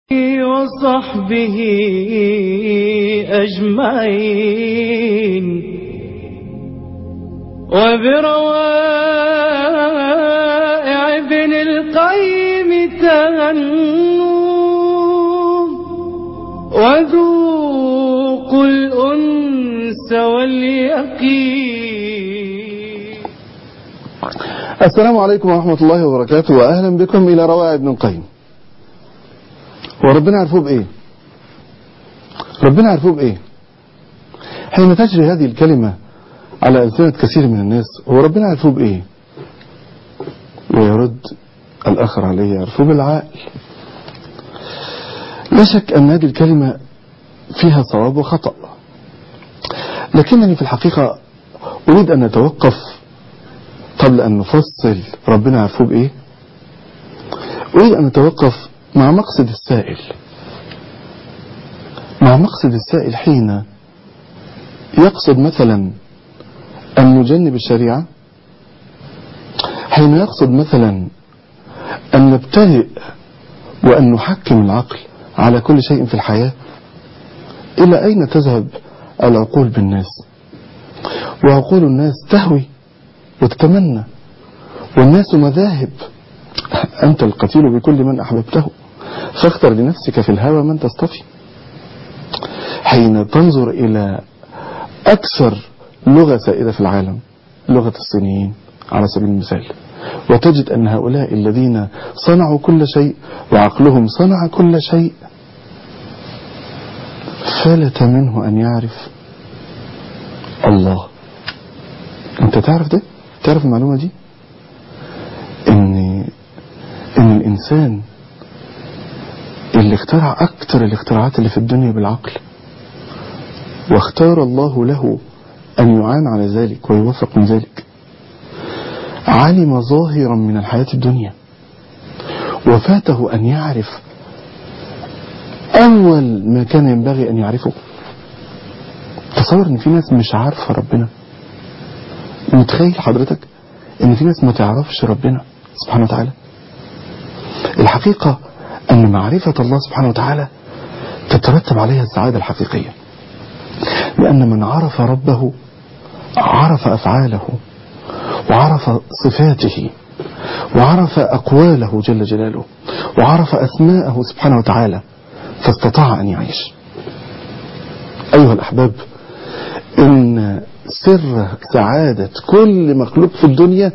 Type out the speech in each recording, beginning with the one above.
وصحبه أجمعين وبروائع ابن القيم تهنوا وذوقوا الأنس واليقين السلام عليكم ورحمة الله وبركاته وأهلا بكم إلى روائع ابن القيم وربنا عرفوه بإيه ربنا عرفوه بإيه حين تجري هذه الكلمة على ألسنة كثير من الناس هو ربنا عرفوه بإيه ويرد الآخر عليه يعرفوه بالعقل لا شك أن هذه الكلمة فيها صواب وخطأ لكنني في الحقيقة أريد أن نتوقف قبل أن نفصل ربنا عرفوه بإيه أريد أن نتوقف مع مقصد السائل مع مقصد السائل حين يقصد مثلا أن نجنب الشريعة حين يقصد مثلا أن نبتدئ وأن نحكم العقل على كل شيء في الحياة إلى أين تذهب العقول بالناس وعقول الناس تهوي وتتمنى والناس مذاهب أنت القتيل بكل من أحببته فاختر لنفسك في الهوى من تصطفي حين تنظر إلى أكثر لغة سائدة في العالم لغة الصينيين على سبيل المثال وتجد أن هؤلاء الذين صنعوا كل شيء وعقلهم صنع كل شيء فلت منه أن يعرف الله أنت تعرف ده؟ تعرف المعلومة دي؟ إن إن الإنسان اللي اخترع أكثر الاختراعات اللي في الدنيا بالعقل واختار الله له أن يعان على ذلك ويوفق من ذلك علم ظاهرا من الحياة الدنيا وفاته أن يعرف أول ما كان ينبغي أن يعرفه تصور أن في ناس مش عارفة ربنا متخيل حضرتك أن في ناس ما تعرفش ربنا سبحانه وتعالى الحقيقة أن معرفة الله سبحانه وتعالى تترتب عليها السعادة الحقيقية لأن من عرف ربه عرف أفعاله وعرف صفاته وعرف أقواله جل جلاله وعرف أسماءه سبحانه وتعالى فاستطاع أن يعيش أيها الأحباب إن سر سعادة كل مخلوق في الدنيا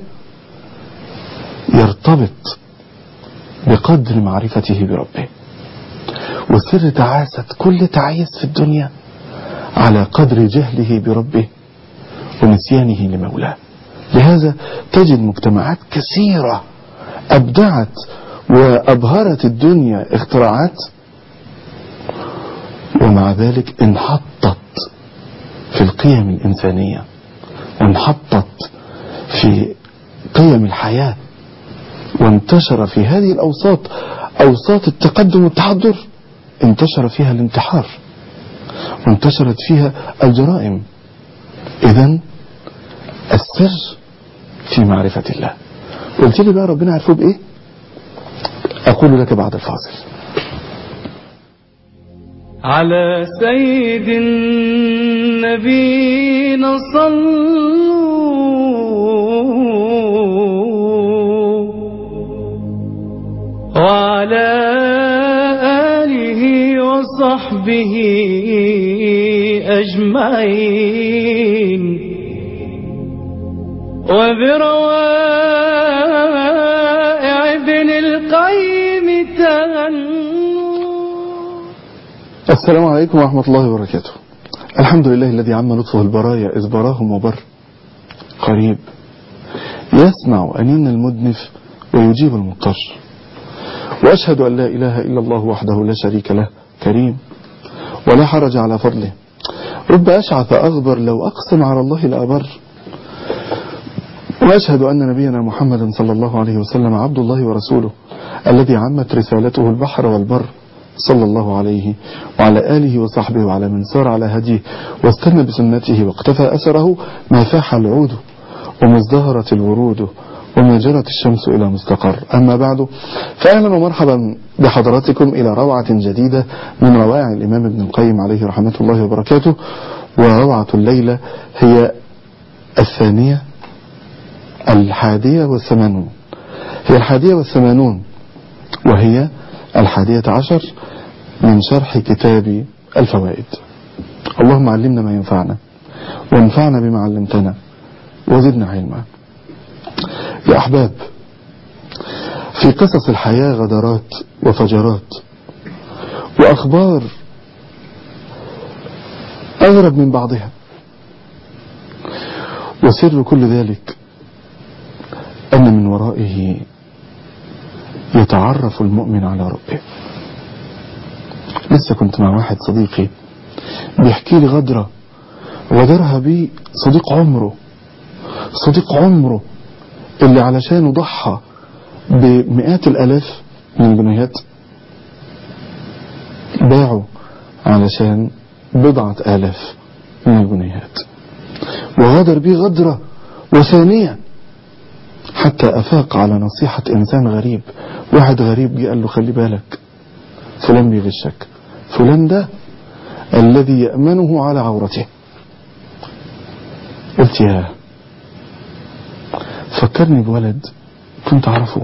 يرتبط بقدر معرفته بربه وسر تعاسة كل تعيس في الدنيا على قدر جهله بربه ونسيانه لمولاه لهذا تجد مجتمعات كثيرة أبدعت وأبهرت الدنيا اختراعات ومع ذلك انحطت في القيم الإنسانية وانحطت في قيم الحياة وانتشر في هذه الأوساط أوساط التقدم والتحضر انتشر فيها الانتحار وانتشرت فيها الجرائم إذا السر في معرفة الله قلت لي بقى ربنا عرفوه بإيه أقول لك بعد الفاصل على سيد النبي صلوا وعلى آله وصحبه أجمعين وبروائع ابن القيم تهنوا السلام عليكم ورحمة الله وبركاته الحمد لله الذي عم لطفه البرايا إذ براهم وبر قريب يسمع أنين المدنف ويجيب المضطر وأشهد أن لا إله إلا الله وحده لا شريك له كريم ولا حرج على فضله رب أشعث أغبر لو أقسم على الله لأبر وأشهد أن نبينا محمدا صلى الله عليه وسلم عبد الله ورسوله الذي عمت رسالته البحر والبر صلى الله عليه وعلى آله وصحبه وعلى من سار على هديه واستنى بسنته واقتفى أثره ما فاح العود وما ازدهرت الورود وما جرت الشمس إلى مستقر أما بعد فأهلا ومرحبا بحضراتكم إلى روعة جديدة من روائع الإمام ابن القيم عليه رحمة الله وبركاته وروعة الليلة هي الثانية الحادية والثمانون هي الحادية والثمانون وهي الحادية عشر من شرح كتاب الفوائد اللهم علمنا ما ينفعنا وانفعنا بما علمتنا وزدنا علما يا أحباب في قصص الحياة غدرات وفجرات وأخبار أغرب من بعضها وسر كل ذلك أن من ورائه يتعرف المؤمن على ربه لسه كنت مع واحد صديقي بيحكي لي غدرة غدرها بيه صديق عمره صديق عمره اللي علشان ضحى بمئات الألاف من الجنيهات باعوا علشان بضعة آلاف من الجنيهات وغدر بيه غدرة وثانية حتى أفاق على نصيحة إنسان غريب واحد غريب جه قال له خلي بالك فلان بيغشك فلان ده الذي يأمنه على عورته قلت يا فكرني بولد كنت أعرفه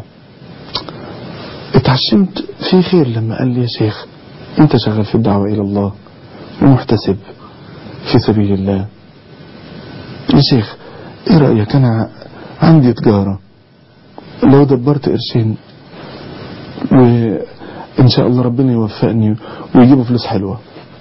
اتعشمت في خير لما قال لي يا شيخ انت شغال في الدعوة إلى الله ومحتسب في سبيل الله يا شيخ ايه رأيك انا عندي تجارة لو دبرت قرشين وان شاء الله ربنا يوفقني ويجيبوا فلوس حلوة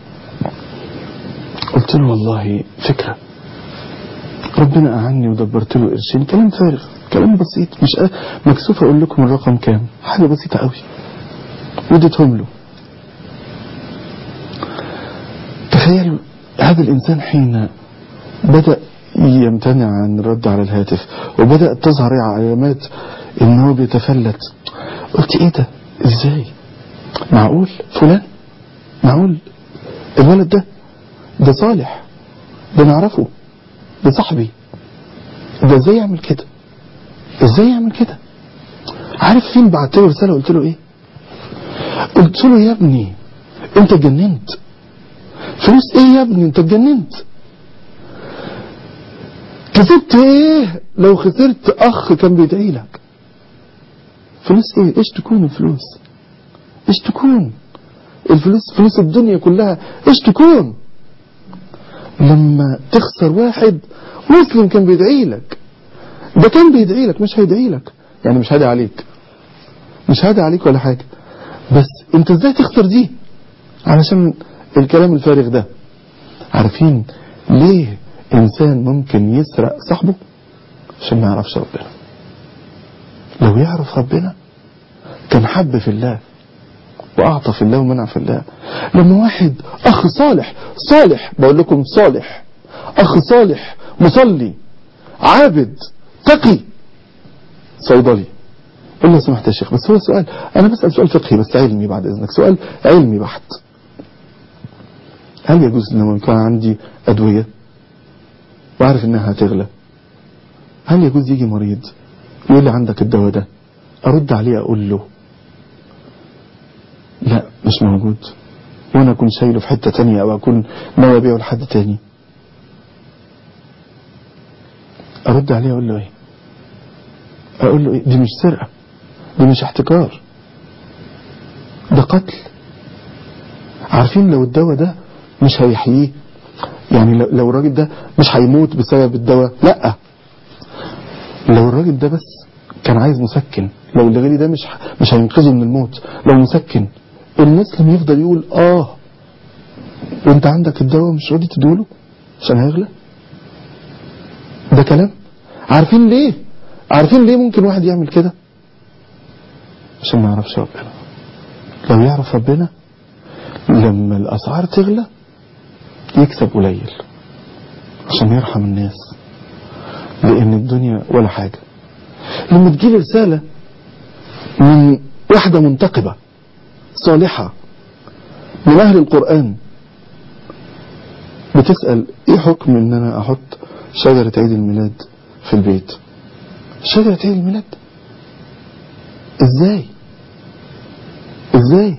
قلت له والله فكرة ربنا أعني ودبرت له قرشين كلام فارغ كلام بسيط مش أ... مكسوف أقول لكم الرقم كام حاجة بسيطة قوي وديتهم له تخيل هذا الإنسان حين بدأ يمتنع عن الرد على الهاتف وبدأت تظهر علامات ان هو بيتفلت قلت ايه ده ازاي معقول فلان معقول الولد ده ده صالح ده نعرفه ده صاحبي ده ازاي يعمل كده ازاي يعمل كده عارف فين بعت له رساله قلت له ايه قلت له يا ابني انت اتجننت فلوس ايه يا ابني انت اتجننت كسبت ايه لو خسرت اخ كان بيدعي لك فلوس ايه ايش تكون الفلوس ايش تكون الفلوس فلوس الدنيا كلها ايش تكون لما تخسر واحد مسلم كان بيدعي لك ده كان بيدعي لك مش هيدعي لك يعني مش هادي عليك مش هادي عليك ولا حاجة بس انت ازاي تخسر دي علشان الكلام الفارغ ده عارفين ليه انسان ممكن يسرق صاحبه عشان ما يعرفش ربنا لو يعرف ربنا كان حب في الله واعطى في الله ومنع في الله لما واحد اخ صالح صالح بقول لكم صالح اخ صالح مصلي عابد تقي صيدلي قل لو سمحت يا شيخ بس هو سؤال انا بسأل سؤال فقهي بس علمي بعد اذنك سؤال علمي بحت هل يجوز لما يكون عندي ادوية وعارف انها هتغلى هل يجوز يجي مريض يقول لي عندك الدواء ده ارد عليه اقول له لا مش موجود وانا اكون شايله في حتة تانية او اكون ناوي ابيعه لحد تاني ارد عليه اقول له ايه اقول له ايه دي مش سرقة دي مش احتكار ده قتل عارفين لو الدواء ده مش هيحييه يعني لو, لو الراجل ده مش هيموت بسبب الدواء لا لو الراجل ده بس كان عايز مسكن لو الغالي ده مش مش هينقذه من الموت لو مسكن المسلم يفضل يقول اه وانت عندك الدواء مش راضي تدوله عشان هيغلى ده كلام عارفين ليه عارفين ليه ممكن واحد يعمل كده عشان ما يعرفش ربنا لو يعرف ربنا لما الاسعار تغلى يكسب قليل عشان يرحم الناس لان الدنيا ولا حاجة لما تجيلي رسالة من واحدة منتقبة صالحة من اهل القرآن بتسأل ايه حكم ان انا احط شجرة عيد الميلاد في البيت شجرة عيد الميلاد ازاي ازاي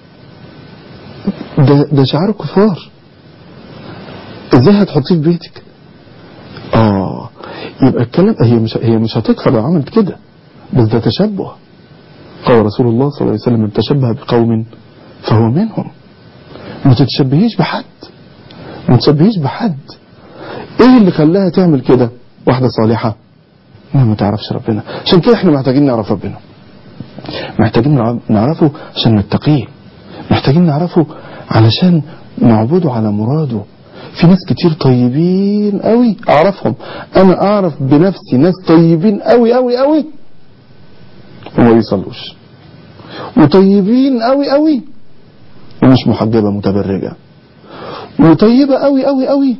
ده ده شعار الكفار ازاي هتحطيه في بيتك اه يبقى الكلام هي مش هي مش هتكفر لو عملت كده بس ده تشبه قال رسول الله صلى الله عليه وسلم من تشبه بقوم فهو منهم ما تتشبهيش بحد ما تشبهيش بحد ايه اللي خلاها تعمل كده واحدة صالحة ما ما تعرفش ربنا عشان كده احنا محتاجين نعرف ربنا محتاجين نع- نعرفه عشان نتقيه محتاجين نعرفه علشان نعبده على مراده في ناس كتير طيبين قوي اعرفهم انا اعرف بنفسي ناس طيبين قوي قوي قوي وما بيصلوش وطيبين قوي قوي ومش محجبة متبرجة وطيبة قوي قوي قوي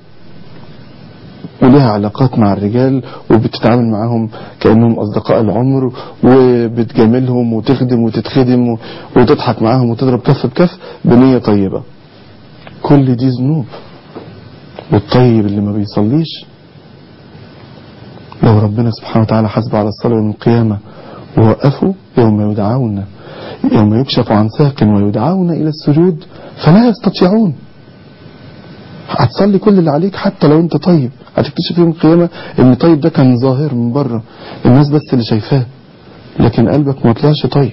ولها علاقات مع الرجال وبتتعامل معاهم كأنهم أصدقاء العمر وبتجاملهم وتخدم وتتخدم وتضحك معاهم وتضرب كف بكف بنية طيبة كل دي ذنوب والطيب اللي ما بيصليش لو ربنا سبحانه وتعالى حسب على الصلاة يوم القيامة ووقفوا يوم يدعون يوم يكشف عن ساق ويدعون إلى السجود فلا يستطيعون هتصلي كل اللي عليك حتى لو انت طيب هتكتشف يوم القيامة ان طيب ده كان ظاهر من بره الناس بس اللي شايفاه لكن قلبك ما طلعش طيب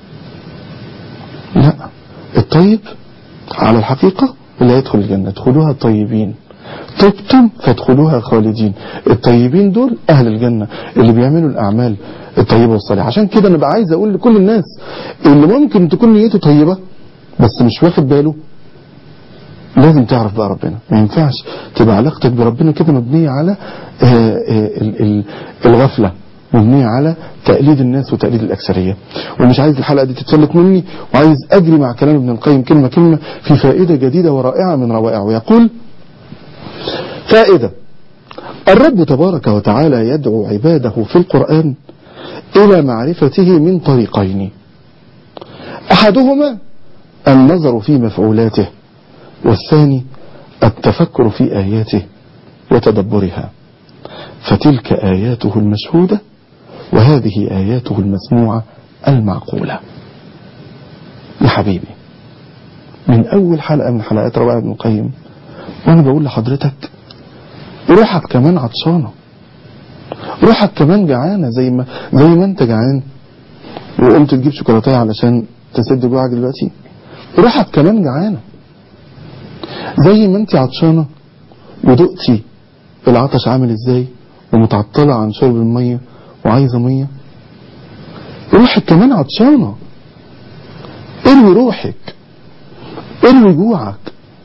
لا الطيب على الحقيقة اللي هيدخل الجنة ادخلوها طيبين طبتم فادخلوها خالدين الطيبين دول أهل الجنة اللي بيعملوا الأعمال الطيبة والصالحة عشان كده أنا بقى عايز أقول لكل الناس اللي ممكن تكون نيته طيبة بس مش واخد باله لازم تعرف بقى ربنا ما ينفعش تبقى علاقتك بربنا كده مبنية على آه، آه، ال- ال- الغفلة مبنية على تقليد الناس وتقليد الأكثرية ومش عايز الحلقة دي تتسلط مني وعايز أجري مع كلام ابن القيم كلمة كلمة في فائدة جديدة ورائعة من روائعه يقول فائدة الرب تبارك وتعالى يدعو عباده في القرآن إلى معرفته من طريقين أحدهما النظر في مفعولاته والثاني التفكر في آياته وتدبرها فتلك آياته المشهودة وهذه آياته المسموعة المعقولة يا حبيبي من أول حلقة من حلقات روائع ابن القيم وأنا بقول لحضرتك روحك كمان عطشانة روحك كمان جعانة زي ما زي ما أنت جعان وقمت تجيب شوكولاتاية علشان تسد جوعك دلوقتي روحك كمان جعانة زي ما انت عطشانة ودقتي العطش عامل ازاي ومتعطلة عن شرب المية وعايزة مية روحك كمان عطشانة اروي روحك اروي جوعك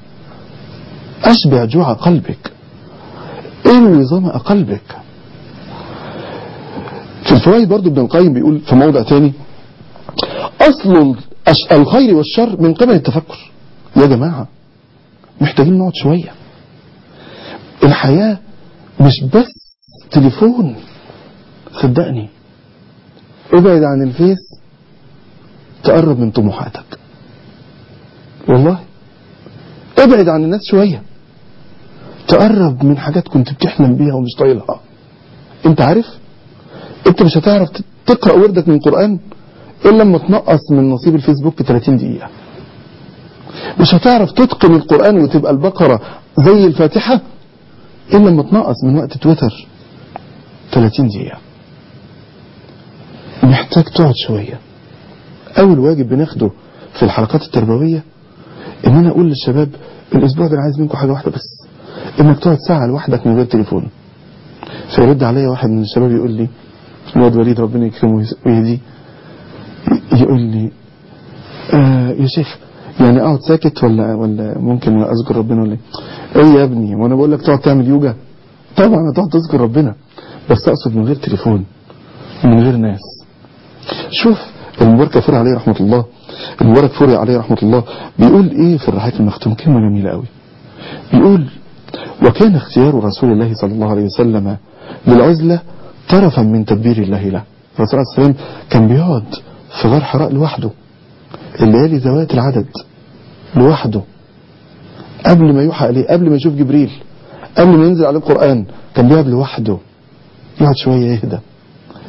اشبع جوع قلبك اروي ظمأ قلبك في الفوائد برضو ابن القيم بيقول في موضع تاني اصل الأش- الخير والشر من قبل التفكر يا جماعة محتاجين نقعد شوية الحياة مش بس تليفون صدقني ابعد عن الفيس تقرب من طموحاتك والله ابعد عن الناس شوية تقرب من حاجات كنت بتحلم بيها ومش طايلها انت عارف انت مش هتعرف تقرأ وردك من القرآن الا لما تنقص من نصيب الفيسبوك 30 دقيقة مش هتعرف تتقن القرآن وتبقى البقرة زي الفاتحة إلا لما تنقص من وقت تويتر 30 دقيقة محتاج تقعد شوية أول واجب بناخده في الحلقات التربوية إن أنا أقول للشباب الأسبوع ده أنا عايز منكم حاجة واحدة بس إنك تقعد ساعة لوحدك من غير تليفون فيرد عليا واحد من الشباب يقول لي الواد وليد ربنا يكرمه ويهديه يقول لي آه يا شيخ يعني اقعد ساكت ولا ولا ممكن اذكر ربنا ولا ايه ايه يا ابني وانا بقول لك تقعد تعمل يوجا طبعا هتقعد تذكر ربنا بس اقصد من غير تليفون من غير ناس شوف المبارك فوري عليه رحمة الله المبارك فوري عليه رحمة الله بيقول ايه في الرحيق المختوم كلمة جميلة قوي بيقول وكان اختيار رسول الله صلى الله عليه وسلم للعزلة طرفا من تدبير الله له الرسول عليه السلام كان بيقعد في غار حراء لوحده الليالي ذوات العدد لوحده قبل ما يوحى عليه قبل ما يشوف جبريل قبل ما ينزل عليه القرآن كان بيقعد لوحده يقعد شوية يهدى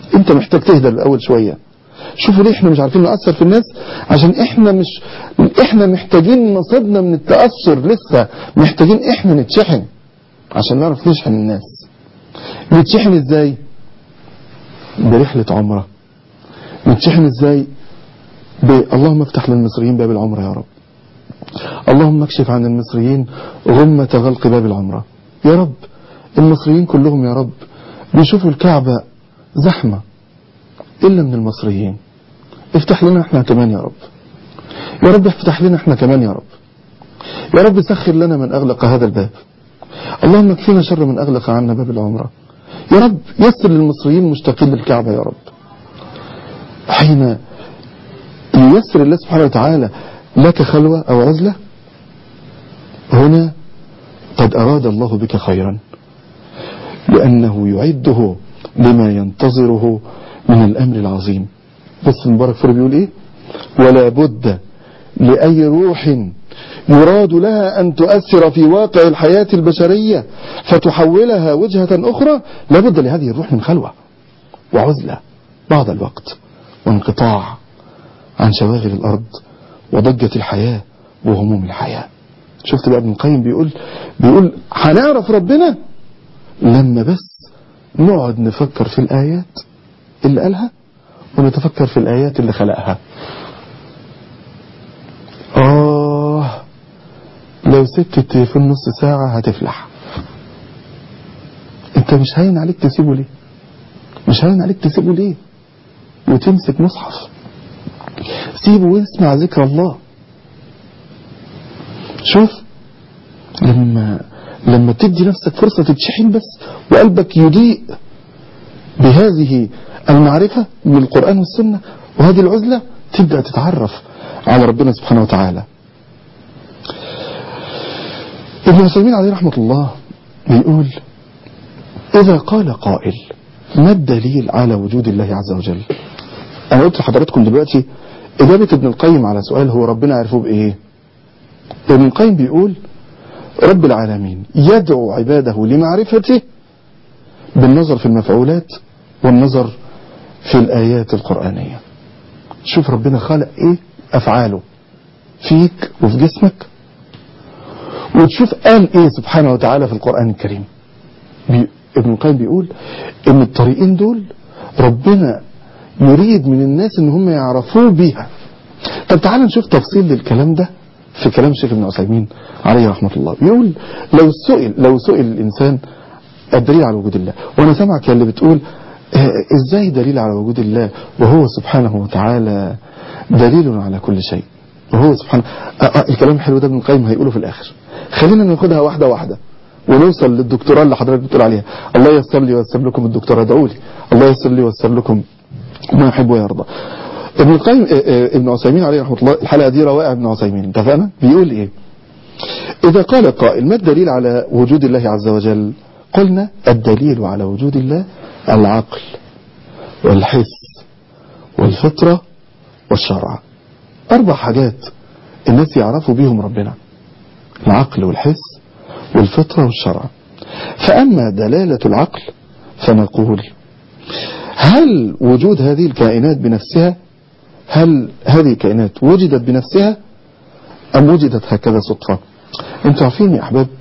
انت محتاج تهدى الاول شويه شوفوا ليه احنا مش عارفين نأثر في الناس عشان احنا مش احنا محتاجين نصيبنا من التأثر لسه محتاجين احنا نتشحن عشان نعرف نشحن الناس نتشحن ازاي برحلة عمرة نتشحن ازاي ب... اللهم افتح للمصريين باب العمرة يا رب اللهم اكشف عن المصريين غمة غلق باب العمرة يا رب المصريين كلهم يا رب بيشوفوا الكعبة زحمة إلا من المصريين افتح لنا احنا كمان يا رب يا رب افتح لنا احنا كمان يا رب يا رب سخر لنا من أغلق هذا الباب اللهم اكفينا شر من أغلق عنا باب العمرة يا رب يسر للمصريين المشتاقين للكعبة يا رب حين ييسر الله سبحانه وتعالى لك خلوة أو عزلة هنا قد أراد الله بك خيرا لأنه يعده لما ينتظره من الأمر العظيم بص المبارك فور بيقول إيه ولا بد لأي روح يراد لها أن تؤثر في واقع الحياة البشرية فتحولها وجهة أخرى لابد لهذه الروح من خلوة وعزلة بعض الوقت وانقطاع عن شواغل الأرض وضجة الحياة وهموم الحياة شفت بقى ابن القيم بيقول بيقول هنعرف ربنا لما بس نقعد نفكر في الآيات اللي قالها ونتفكر في الآيات اللي خلقها آه لو سبت التليفون نص ساعة هتفلح انت مش هين عليك تسيبه ليه مش هين عليك تسيبه ليه وتمسك مصحف سيبه واسمع ذكر الله شوف لما لما تدي نفسك فرصة تتشحن بس وقلبك يضيء بهذه المعرفة من القرآن والسنة وهذه العزلة تبدأ تتعرف على ربنا سبحانه وتعالى ابن عثيمين عليه رحمة الله بيقول إذا قال قائل ما الدليل على وجود الله عز وجل أنا قلت لحضراتكم دلوقتي إجابة ابن القيم على سؤال هو ربنا عرفه بإيه ابن القيم بيقول رب العالمين يدعو عباده لمعرفته بالنظر في المفعولات والنظر في الآيات القرآنية شوف ربنا خلق إيه أفعاله فيك وفي جسمك وتشوف قال إيه سبحانه وتعالى في القرآن الكريم بي ابن القيم بيقول إن الطريقين دول ربنا يريد من الناس إن هم يعرفوه بيها طب تعالى نشوف تفصيل للكلام ده في كلام الشيخ ابن عثيمين عليه رحمة الله بيقول لو سئل لو سئل الإنسان الدليل على وجود الله وأنا سامعك يا اللي بتقول آه، إزاي دليل على وجود الله وهو سبحانه وتعالى دليل على كل شيء وهو سبحانه آه آه الكلام الحلو ده ابن القيم هيقوله في الآخر خلينا ناخدها واحدة واحدة ونوصل للدكتوراه اللي حضرتك بتقول عليها الله ييسر لي وييسر لكم الدكتوراه ادعوا لي الله ييسر لي وييسر لكم ما يحب ويرضى ابن القيم آه، آه، ابن عثيمين عليه رحمه الله الحلقه دي روائع ابن عثيمين اتفقنا بيقول ايه اذا قال قائل ما الدليل على وجود الله عز وجل قلنا الدليل على وجود الله العقل والحس والفطره والشرع اربع حاجات الناس يعرفوا بيهم ربنا العقل والحس والفطره والشرع فاما دلاله العقل فنقول هل وجود هذه الكائنات بنفسها هل هذه الكائنات وجدت بنفسها أم وجدت هكذا صدفة انتوا عارفين يا أحباب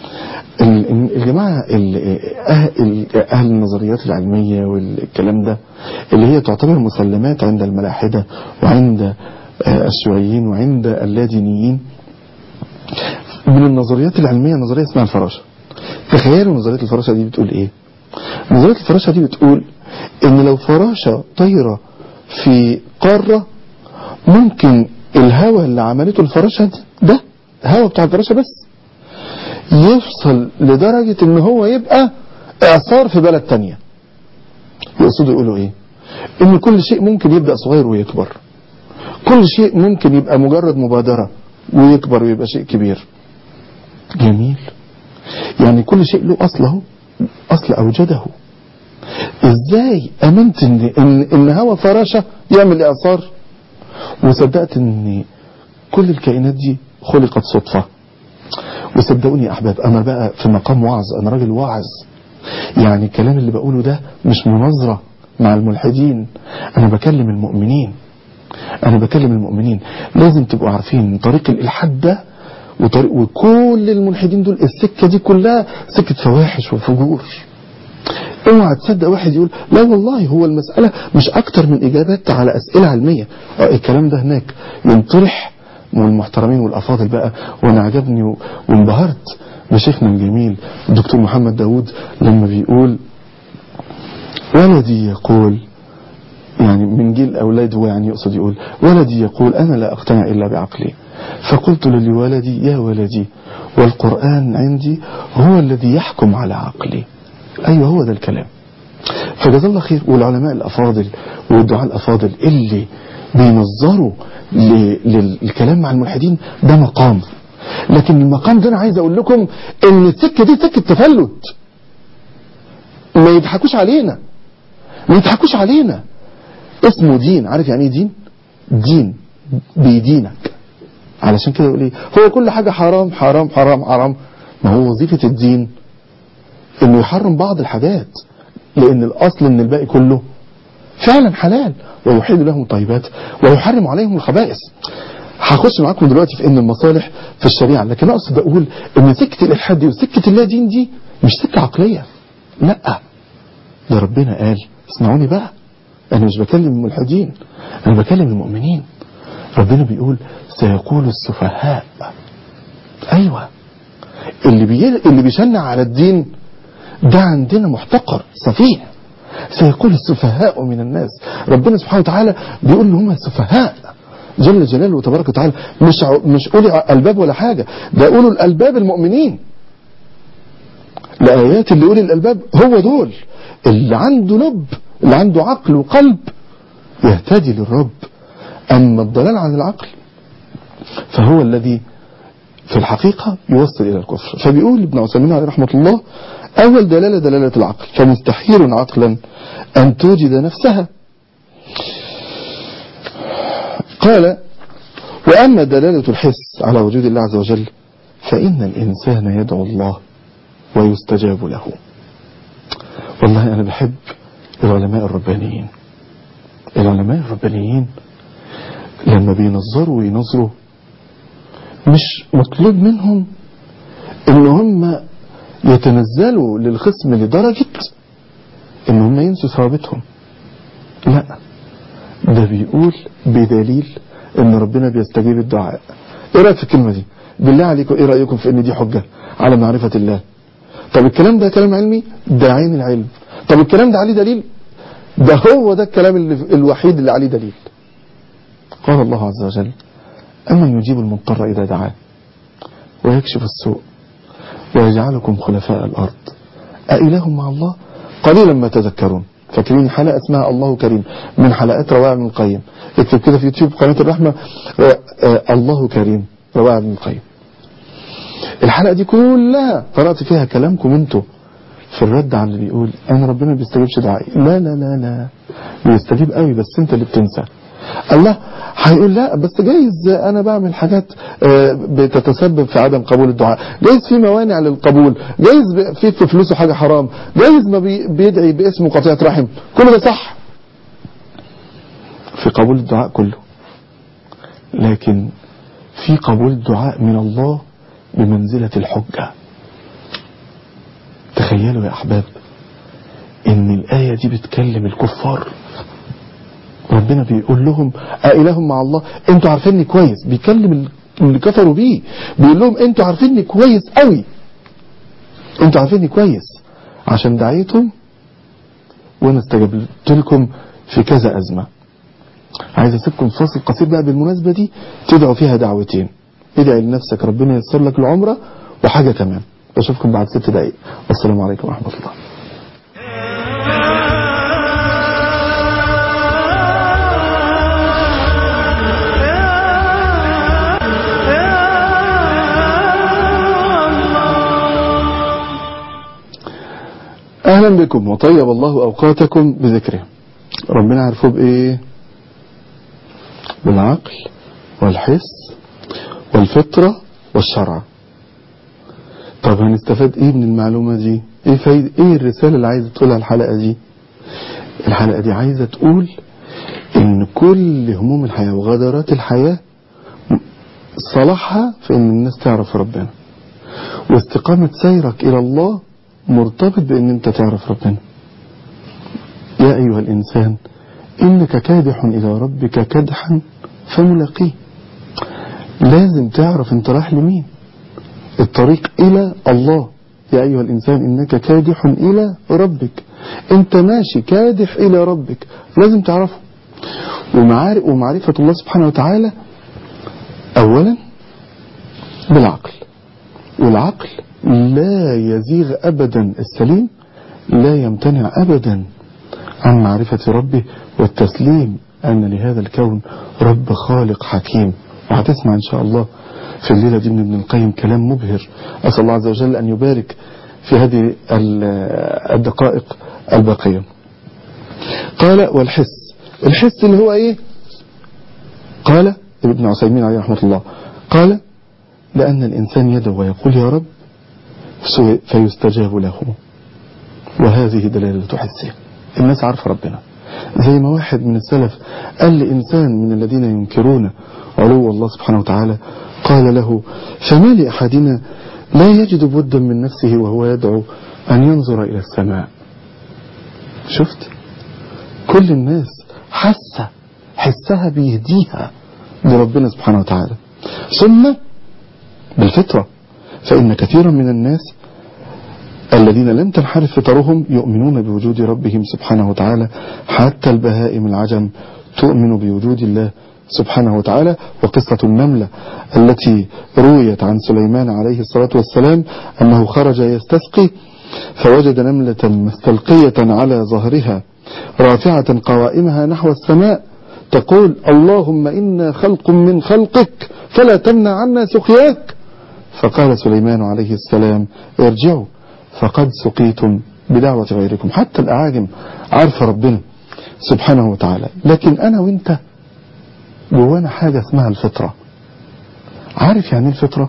ال- الجماعة ال- أه- أهل النظريات العلمية والكلام ده اللي هي تعتبر مسلمات عند الملاحدة وعند آه، الشيوعيين وعند اللادينيين من النظريات العلمية نظرية اسمها الفراشة تخيلوا نظرية الفراشة دي بتقول ايه نظرية الفراشة دي بتقول ان لو فراشة طايرة في قارة ممكن الهواء اللي عملته الفراشة ده الهواء بتاع الفراشة بس يوصل لدرجة ان هو يبقى اعصار في بلد تانية يقصدوا يقولوا ايه ان كل شيء ممكن يبدأ صغير ويكبر كل شيء ممكن يبقى مجرد مبادرة ويكبر ويبقى شيء كبير جميل يعني كل شيء له أصله أصل أوجده إزاي أمنت إن, إن, إن هوا فراشة يعمل إعصار وصدقت إن كل الكائنات دي خلقت صدفة وصدقوني يا أحباب أنا بقى في مقام وعظ أنا راجل واعظ يعني الكلام اللي بقوله ده مش مناظرة مع الملحدين أنا بكلم المؤمنين أنا بكلم المؤمنين لازم تبقوا عارفين من طريق الإلحاد ده وطريق وكل الملحدين دول السكة دي كلها سكة فواحش وفجور اوعى تصدق واحد يقول لا والله هو المسألة مش أكتر من إجابات على أسئلة علمية اه الكلام ده هناك ينطرح والمحترمين والأفاضل بقى وأنا عجبني و- وانبهرت بشيخنا الجميل الدكتور محمد داود لما بيقول ولدي يقول يعني من جيل أولاده يعني يقصد يقول ولدي يقول أنا لا أقتنع إلا بعقلي فقلت لولدي يا ولدي والقرآن عندي هو الذي يحكم على عقلي أيوه هو ده الكلام فجزا الله خير والعلماء الأفاضل والدعاء الأفاضل اللي بينظروا ل- للكلام مع الملحدين ده مقام لكن المقام ده أنا عايز أقول لكم إن السكة دي سكة تفلت ما يضحكوش علينا ما يضحكوش علينا اسمه دين عارف يعني ايه دين دين بيدينك علشان كده يقول ايه هو كل حاجة حرام حرام حرام حرام ما هو وظيفة الدين انه يحرم بعض الحاجات لان الاصل ان الباقي كله فعلا حلال ويحل لهم الطيبات ويحرم عليهم الخبائث هخش معاكم دلوقتي في ان المصالح في الشريعة لكن اقصد اقول ان سكة الالحاد دي وسكة اللا دين دي مش سكة عقلية لا ده ربنا قال اسمعوني بقى انا مش بكلم الملحدين انا بكلم المؤمنين ربنا بيقول سيقول السفهاء ايوه اللي بي... اللي بيشنع على الدين ده عندنا محتقر سفيه سيقول السفهاء من الناس ربنا سبحانه وتعالى بيقول ان هم سفهاء جل جلاله وتبارك وتعالى مش ع- مش اولي الباب ولا حاجه ده اولو الالباب المؤمنين الآيات اللي أولي الألباب هو دول اللي عنده لب اللي عنده عقل وقلب يهتدي للرب أما الضلال عن العقل فهو الذي في الحقيقة يوصل إلى الكفر فبيقول ابن عثيمين عليه رحمة الله أول دلالة دلالة العقل فمستحيل عقلا أن توجد نفسها قال وأما دلالة الحس على وجود الله عز وجل فإن الإنسان يدعو الله ويستجاب له والله أنا بحب العلماء الربانيين العلماء الربانيين لما بينظروا وينظروا مش مطلوب منهم ان هم يتنزلوا للخصم لدرجة ان هم ينسوا ثوابتهم لا ده بيقول بدليل ان ربنا بيستجيب الدعاء ايه رأيك في الكلمة دي بالله عليكم ايه رأيكم في ان دي حجة على معرفة الله طب الكلام ده كلام علمي ده عين العلم طب الكلام ده عليه دليل ده هو ده الكلام اللي الوحيد اللي عليه دليل قال الله عز وجل أمن يجيب المضطر إذا دعاه ويكشف السوء ويجعلكم خلفاء الأرض أإله مع الله قليلا ما تذكرون فاكرين حلقة اسمها الله كريم من حلقات رواع بن القيم اكتب كده في يوتيوب قناة الرحمة آه، آه، الله كريم رواع بن القيم الحلقة دي كلها قرأت فيها كلامكم انتوا في الرد على اللي بيقول انا ربنا ما بيستجيبش دعائي لا لا لا لا بيستجيب قوي بس انت اللي بتنسى الله هيقول لا بس جايز انا بعمل حاجات آه، بتتسبب في عدم قبول الدعاء جايز في موانع للقبول جايز ب- في في فلوسه حاجة حرام جايز ما بي- بيدعي باسم قطيعة رحم كل ده صح في قبول الدعاء كله لكن في قبول الدعاء من الله بمنزلة الحجة تخيلوا يا أحباب إن الآية دي بتكلم الكفار ربنا بيقول لهم أإله مع الله انتوا عارفيني كويس بيكلم اللي كفروا بيه بيقول لهم انتوا عارفيني كويس قوي انتوا عارفيني كويس عشان دعيتم وانا استجبت لكم في كذا أزمة عايز اسيبكم فاصل قصير بقى بالمناسبة دي تدعوا فيها دعوتين ادعي لنفسك ربنا ييسر لك العمرة وحاجة كمان اشوفكم بعد ست دقايق والسلام عليكم ورحمة الله اهلا بكم وطيب الله اوقاتكم بذكره ربنا عرفه بايه بالعقل والحس والفطرة والشرع طب هنستفاد ايه من المعلومة دي ايه فايدة ايه الرسالة اللي عايز تقولها الحلقة دي الحلقة دي عايزة تقول ان كل هموم الحياة وغدرات الحياة صلاحها في ان الناس تعرف ربنا واستقامة سيرك الى الله مرتبط بان انت تعرف ربنا يا ايها الانسان انك كادح الى ربك كدحا فملاقيه لازم تعرف انت رايح لمين الطريق الى الله يا ايها الانسان انك كادح الى ربك انت ماشي كادح الى ربك لازم تعرفه ومعارف ومعرفة الله سبحانه وتعالى اولا بالعقل والعقل لا يزيغ ابدا السليم لا يمتنع ابدا عن معرفة ربه والتسليم أن لهذا الكون رب خالق حكيم وهتسمع إن شاء الله في الليلة دي من ابن القيم كلام مبهر أسأل الله عز وجل أن يبارك في هذه الدقائق الباقية قال والحس الحس اللي هو إيه قال ابن عثيمين عليه رحمة الله قال لأن الإنسان يدعو ويقول يا رب فيستجاب له وهذه دلالة حسه الناس عارفة ربنا زي ما واحد من السلف قال لإنسان من الذين ينكرون علو الله سبحانه وتعالى قال له فما لأحدنا لا يجد بدا من نفسه وهو يدعو أن ينظر إلى السماء شفت كل الناس حاسة حسها بيهديها لربنا سبحانه وتعالى ثم بالفطرة فإن كثيرا من الناس الذين لم تنحرف فطرهم يؤمنون بوجود ربهم سبحانه وتعالى حتى البهائم العجم تؤمن بوجود الله سبحانه وتعالى وقصة النملة التي رويت عن سليمان عليه الصلاة والسلام أنه خرج يستسقي فوجد نملة مستلقية على ظهرها رافعة قوائمها نحو السماء تقول اللهم إنا خلق من خلقك فلا تمنع عنا سقياك فقال سليمان عليه السلام ارجعوا فقد سقيتم بدعوة غيركم حتى الأعاجم عارفة ربنا سبحانه وتعالى لكن أنا وإنت جوانا حاجة اسمها الفطرة عارف يعني الفطرة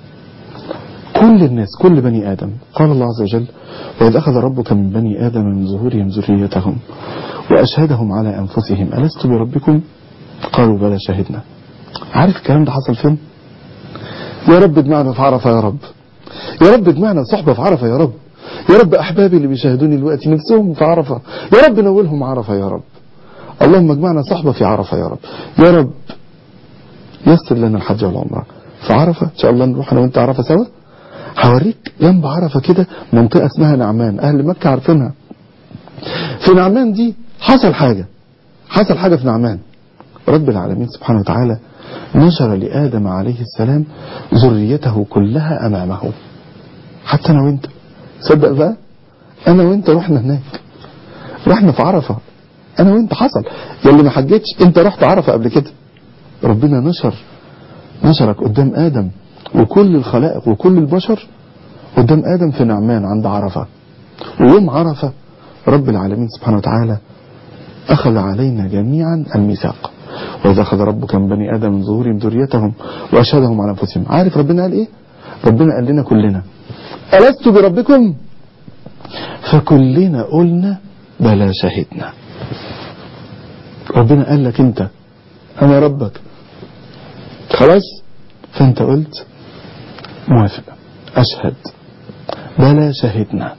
كل الناس كل بني آدم قال الله عز وجل وإذ أخذ ربك من بني آدم من ظهورهم ذريتهم وأشهدهم على أنفسهم ألست بربكم قالوا بلى شهدنا عارف الكلام ده حصل فين يا رب اجمعنا في عرفة يا رب يا رب اجمعنا صحبة في عرفة يا رب يا رب أحبابي اللي بيشاهدوني دلوقتي نفسهم في عرفة يا رب نولهم عرفة يا رب اللهم اجمعنا صحبة في عرفة يا رب يا رب يسر لنا الحج والعمرة في عرفة إن شاء الله نروح أنا وأنت عرفة سوا هوريك جنب عرفة كده منطقة اسمها نعمان أهل مكة عارفينها في نعمان دي حصل حاجة حصل حاجة في نعمان رب العالمين سبحانه وتعالى نشر لآدم عليه السلام ذريته كلها أمامه حتى أنا وأنت صدق بقى أنا وأنت رحنا هناك رحنا في عرفة أنا وأنت حصل يلي ما حجتش أنت رحت عرفة قبل كده ربنا نشر نشرك قدام آدم وكل الخلائق وكل البشر قدام آدم في نعمان عند عرفة ويوم عرفة رب العالمين سبحانه وتعالى أخذ علينا جميعا الميثاق وإذا أخذ ربك من بني آدم من ظهورهم ذريتهم وأشهدهم على أنفسهم عارف ربنا قال إيه ربنا قال لنا كلنا ألست بربكم فكلنا قلنا بلى شهدنا ربنا قال لك أنت أنا ربك خلاص فأنت قلت موافق أشهد بلى شهدنا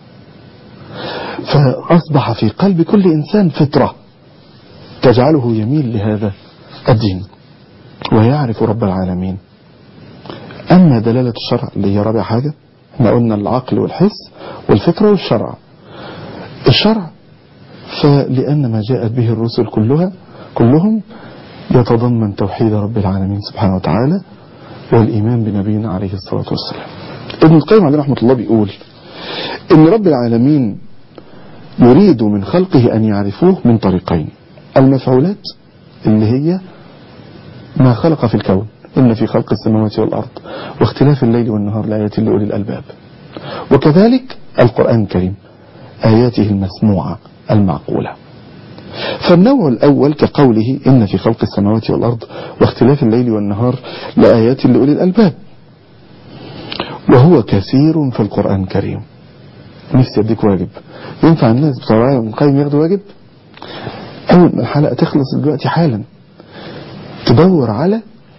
فأصبح في قلب كل إنسان فطرة تجعله يميل لهذا الدين ويعرف رب العالمين أما دلالة الشرع اللي هي رابع حاجة احنا قلنا العقل والحس والفطرة والشرع الشرع فلأن ما جاءت به الرسل كلها كلهم يتضمن توحيد رب العالمين سبحانه وتعالى والإيمان بنبينا عليه الصلاة والسلام ابن القيم عليه رحمة الله بيقول إن رب العالمين يريد من خلقه أن يعرفوه من طريقين المفعولات اللي هي ما خلق في الكون إن في خلق السماوات والأرض واختلاف الليل والنهار لآيات لأولي الألباب وكذلك القرآن الكريم آياته المسموعة المعقولة فالنوع الأول كقوله إن في خلق السماوات والأرض واختلاف الليل والنهار لآيات لأولي الألباب وهو كثير في القرآن الكريم نفسي أديك واجب ينفع الناس بتوع ابن القيم ياخدوا واجب أول ما الحلقة تخلص دلوقتي حالا تدور على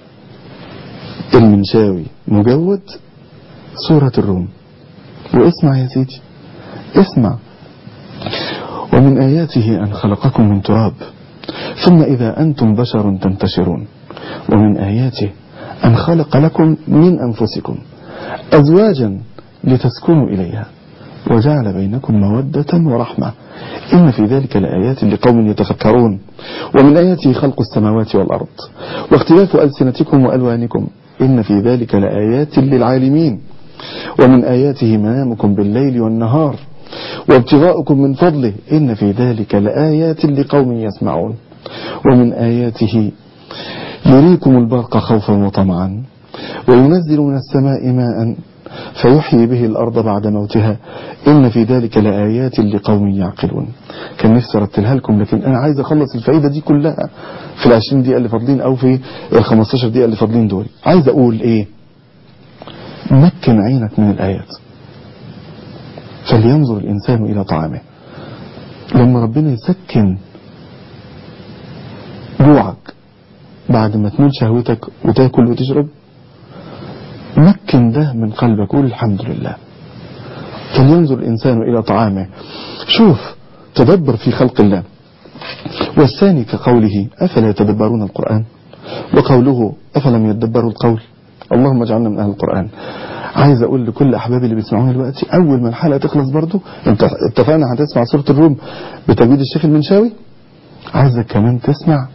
المنشاوي مجود سورة الروم واسمع يا سيدي اسمع ومن آياته أن خلقكم من تراب ثم إذا أنتم بشر تنتشرون ومن آياته أن خلق لكم من أنفسكم أزواجا لتسكنوا إليها وجعل بينكم مودة ورحمة إن في ذلك لآيات لقوم يتفكرون ومن آياته خلق السماوات والأرض واختلاف ألسنتكم وألوانكم إن في ذلك لآيات للعالمين ومن آياته منامكم بالليل والنهار وابتغاؤكم من فضله إن في ذلك لآيات لقوم يسمعون ومن آياته يريكم البرق خوفا وطمعا وينزل من السماء ماء فيحيي به الأرض بعد موتها إن في ذلك لآيات لقوم يعقلون كان نفسي أرتلها لكم لكن أنا عايز أخلص الفائدة دي كلها في العشرين دقيقة اللي فاضلين أو في الخمستاشر دقيقة اللي فاضلين دول عايز أقول إيه مكن عينك من الآيات فلينظر الإنسان إلى طعامه لما ربنا يسكن جوعك بعد ما تنول شهوتك وتاكل وتشرب مكن ده من قلبك قول الحمد لله فلينظر الإنسان إلى طعامه شوف تدبر في خلق الله والثاني كقوله أفلا يتدبرون القرآن وقوله أفلم يتدبروا القول اللهم اجعلنا من أهل القرآن عايز أقول لكل أحبابي اللي بيسمعوني دلوقتي أول ما الحلقة تخلص برضو انت اتفقنا هتسمع سورة الروم بتجويد الشيخ المنشاوي عايزك كمان تسمع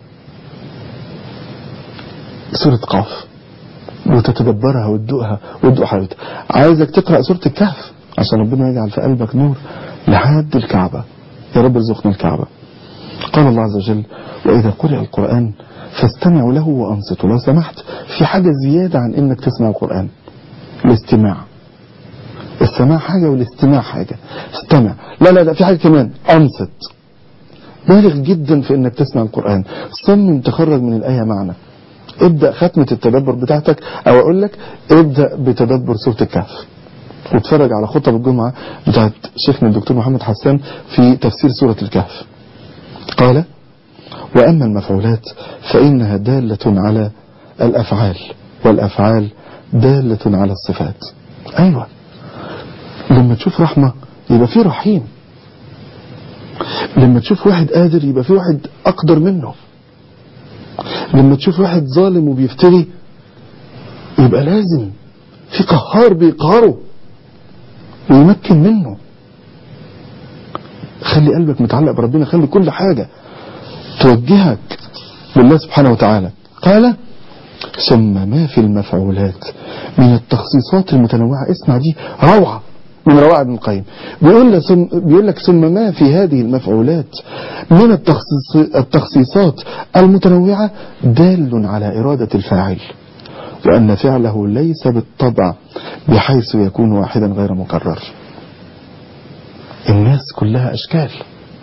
سورة قاف وتتدبرها وتدوقها وتدوق حياتها عايزك تقرأ سورة الكهف عشان ربنا يجعل في قلبك نور لحد الكعبة يا رب ارزقنا الكعبة قال الله عز وجل وإذا قرئ القرآن فاستمعوا له وأنصتوا لو سمحت في حاجة زيادة عن إنك تسمع القرآن الاستماع السماع حاجة والاستماع حاجة استمع لا لا لا في حاجة كمان أنصت بالغ جدا في إنك تسمع القرآن صمم تخرج من الآية معنى ابدأ ختمة التدبر بتاعتك أو أقول لك ابدأ بتدبر سورة الكهف واتفرج على خطب الجمعة بتاعت شيخنا الدكتور محمد حسان في تفسير سورة الكهف قال وأما المفعولات فإنها دالة على الأفعال والأفعال دالة على الصفات أيوة لما تشوف رحمة يبقى في رحيم لما تشوف واحد قادر يبقى في واحد أقدر منه لما تشوف واحد ظالم وبيفتري يبقى لازم في قهار بيقهره ويمكن منه خلي قلبك متعلق بربنا خلي كل حاجة توجهك لله سبحانه وتعالى قال ثم ما في المفعولات من التخصيصات المتنوعة اسمع دي روعة من روائع ابن القيم بيقول لك ثم بيقول لك ثم ما في هذه المفعولات من التخصيص التخصيصات المتنوعة دال على إرادة الفاعل وأن فعله ليس بالطبع بحيث يكون واحدا غير مكرر الناس كلها أشكال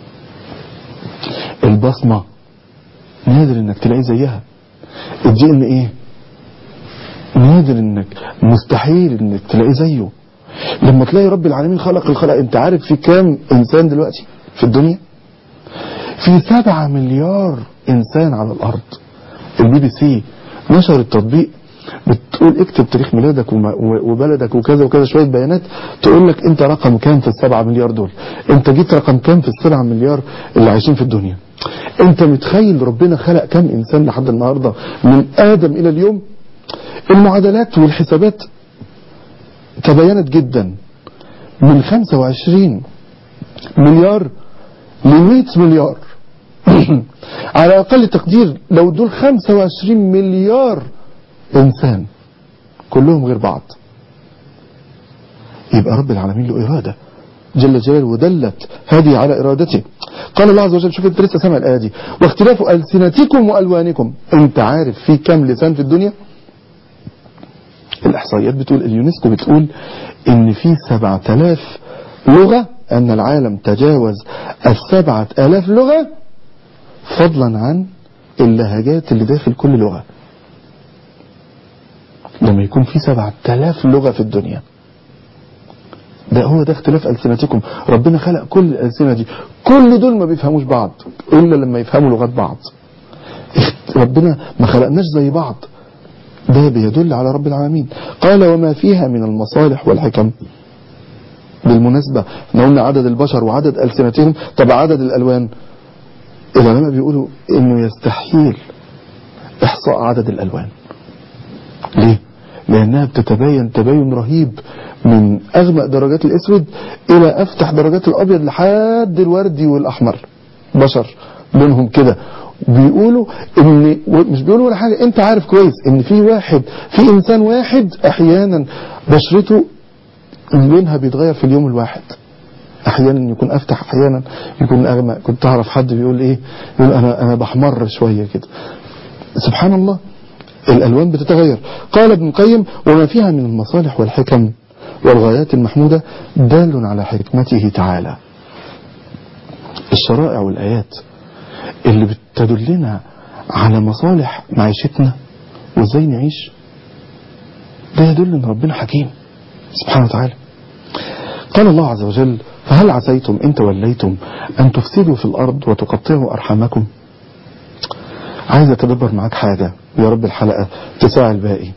البصمة نادر انك تلاقي زيها الدي ان ايه نادر انك مستحيل انك تلاقي زيه لما تلاقي رب العالمين خلق الخلق انت عارف في كام انسان دلوقتي في الدنيا في سبعة مليار انسان على الارض البي بي سي نشر التطبيق بتقول اكتب تاريخ ميلادك وبلدك وكذا وكذا شوية بيانات تقول لك انت رقم كام في السبعة مليار دول انت جيت رقم كام في السبعة مليار اللي عايشين في الدنيا انت متخيل ربنا خلق كام انسان لحد النهاردة من ادم الى اليوم المعادلات والحسابات تبينت جدا من 25 مليار ل 100 مليار على اقل تقدير لو دول 25 مليار انسان كلهم غير بعض يبقى رب العالمين له إرادة جل جلاله ودلت هذه على إرادته قال الله عز وجل شوف انت لسه سامع الآية دي واختلاف ألسنتكم وألوانكم انت عارف في كم لسان في الدنيا الإحصائيات بتقول اليونسكو بتقول ان في سبعة آلاف لغة أن العالم تجاوز السبعة آلاف لغة فضلا عن اللهجات اللي داخل كل لغة لما يكون في سبعة آلاف لغة في الدنيا ده هو ده اختلاف ألسنتكم ربنا خلق كل الألسنة دي كل دول ما بيفهموش بعض إلا لما يفهموا لغات بعض اخت- ربنا ما خلقناش زي بعض ده بيدل على رب العالمين قال وما فيها من المصالح والحكم بالمناسبة احنا قلنا عدد البشر وعدد ألسنتهم طب عدد الألوان العلماء بيقولوا انه يستحيل احصاء عدد الألوان ليه؟ لأنها بتتباين تباين رهيب من أغمق درجات الأسود إلى أفتح درجات الأبيض لحد الوردي والأحمر بشر لونهم كده بيقولوا ان مش بيقولوا ولا حاجة انت عارف كويس ان في واحد في انسان واحد احيانا بشرته لونها بيتغير في اليوم الواحد احيانا يكون افتح احيانا يكون اغمق كنت اعرف حد بيقول ايه يقول انا انا بحمر شويه كده سبحان الله الالوان بتتغير قال ابن القيم وما فيها من المصالح والحكم والغايات المحموده دال على حكمته تعالى الشرائع والايات اللي بتدلنا على مصالح معيشتنا وازاي نعيش ده يدل ان ربنا حكيم سبحانه وتعالى قال الله عز وجل فهل عسيتم إن توليتم أن تفسدوا في الأرض وتقطعوا أرحامكم عايز أتدبر معاك حاجة يا رب الحلقة تساع الباقي